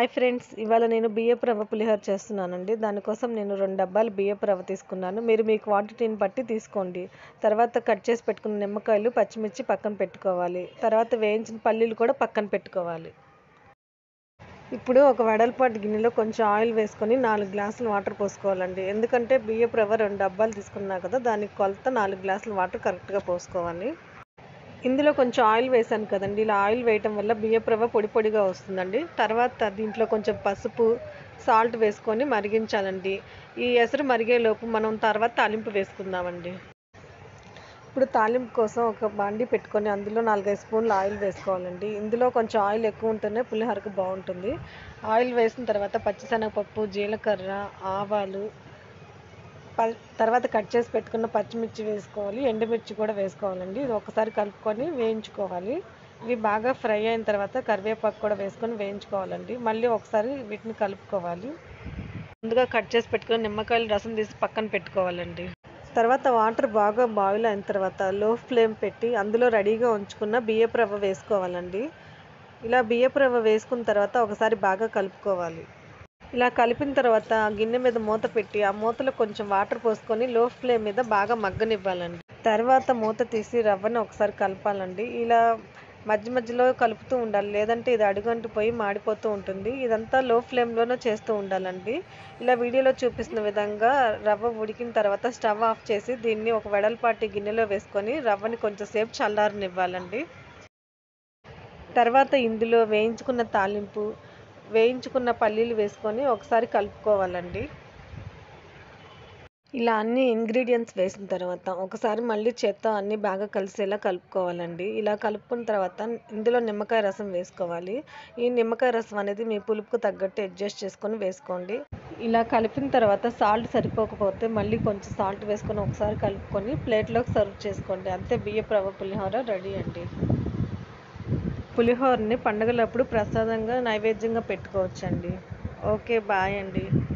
hi friends ఇవాళ నేను బియ్యపు రవ్వ పులిహోర చేస్తున్నానండి దానికోసం నేను రెండు డబ్బాలు బియ్యపు రవ్వ తీసుకున్నాను మీరు మీ క్వాంటిటీని బట్టి తీసుకోండి తర్వాత కట్ చేసి పెట్టుకున్న నిమ్మకాయలు పచ్చిమిర్చి పక్కన పెట్టుకోవాలి తర్వాత వేయించిన పల్లీలు కూడా పక్కన పెట్టుకోవాలి ఇప్పుడు ఒక వెడల్పాటి గిన్నెలో కొంచెం ఆయిల్ వేసుకొని నాలుగు గ్లాసులు వాటర్ పోసుకోవాలండి ఎందుకంటే బియ్యపు రవ్వ రెండు డబ్బాలు తీసుకున్నా కదా దానికి కొలత నాలుగు గ్లాసులు వాటర్ కరెక్ట్గా పోసుకోవాలి ఇందులో కొంచెం ఆయిల్ వేసాను కదండి ఇలా ఆయిల్ వేయటం వల్ల బియ్యపు రవ్వ పొడి పొడిగా వస్తుందండి తర్వాత దీంట్లో కొంచెం పసుపు సాల్ట్ వేసుకొని మరిగించాలండి ఈ ఎసరు మరిగేలోపు మనం తర్వాత తాలింపు వేసుకుందామండి ఇప్పుడు తాలింపు కోసం ఒక బాండి పెట్టుకొని అందులో నాలుగైదు స్పూన్లు ఆయిల్ వేసుకోవాలండి ఇందులో కొంచెం ఆయిల్ ఎక్కువ ఉంటేనే పులిహోరకు బాగుంటుంది ఆయిల్ వేసిన తర్వాత పచ్చిశనగపప్పు జీలకర్ర ఆవాలు ప తర్వాత కట్ చేసి పెట్టుకున్న పచ్చిమిర్చి వేసుకోవాలి ఎండుమిర్చి కూడా వేసుకోవాలండి ఇది ఒకసారి కలుపుకొని వేయించుకోవాలి ఇవి బాగా ఫ్రై అయిన తర్వాత కరివేపాకు కూడా వేసుకొని వేయించుకోవాలండి మళ్ళీ ఒకసారి వీటిని కలుపుకోవాలి ముందుగా కట్ చేసి పెట్టుకున్న నిమ్మకాయలు రసం తీసి పక్కన పెట్టుకోవాలండి తర్వాత వాటర్ బాగా బాయిల్ అయిన తర్వాత లో ఫ్లేమ్ పెట్టి అందులో రెడీగా ఉంచుకున్న బియ్యపు రవ్వ వేసుకోవాలండి ఇలా బియ్యపు రవ్వ వేసుకున్న తర్వాత ఒకసారి బాగా కలుపుకోవాలి ఇలా కలిపిన తర్వాత గిన్నె మీద మూత పెట్టి ఆ మూతలో కొంచెం వాటర్ పోసుకొని లో ఫ్లేమ్ మీద బాగా మగ్గనివ్వాలండి తర్వాత మూత తీసి రవ్వని ఒకసారి కలపాలండి ఇలా మధ్య మధ్యలో కలుపుతూ ఉండాలి లేదంటే ఇది అడుగంటు పోయి మాడిపోతూ ఉంటుంది ఇదంతా లో ఫ్లేమ్లోనే చేస్తూ ఉండాలండి ఇలా వీడియోలో చూపిస్తున్న విధంగా రవ్వ ఉడికిన తర్వాత స్టవ్ ఆఫ్ చేసి దీన్ని ఒక వెడల్పాటి గిన్నెలో వేసుకొని రవ్వని కొంచెం సేపు చల్లారనివ్వాలండి తర్వాత ఇందులో వేయించుకున్న తాలింపు వేయించుకున్న పల్లీలు వేసుకొని ఒకసారి కలుపుకోవాలండి ఇలా అన్ని ఇంగ్రీడియంట్స్ వేసిన తర్వాత ఒకసారి మళ్ళీ చేత్తో అన్నీ బాగా కలిసేలా కలుపుకోవాలండి ఇలా కలుపుకున్న తర్వాత ఇందులో నిమ్మకాయ రసం వేసుకోవాలి ఈ నిమ్మకాయ రసం అనేది మీ పులుపుకు తగ్గట్టు అడ్జస్ట్ చేసుకొని వేసుకోండి ఇలా కలిపిన తర్వాత సాల్ట్ సరిపోకపోతే మళ్ళీ కొంచెం సాల్ట్ వేసుకొని ఒకసారి కలుపుకొని ప్లేట్లోకి సర్వ్ చేసుకోండి అంతే బియ్యపు రవ్వ పులిహోర రెడీ అండి పులిహోరని పండుగలప్పుడు ప్రసాదంగా నైవేద్యంగా పెట్టుకోవచ్చండి ఓకే బాయ్ అండి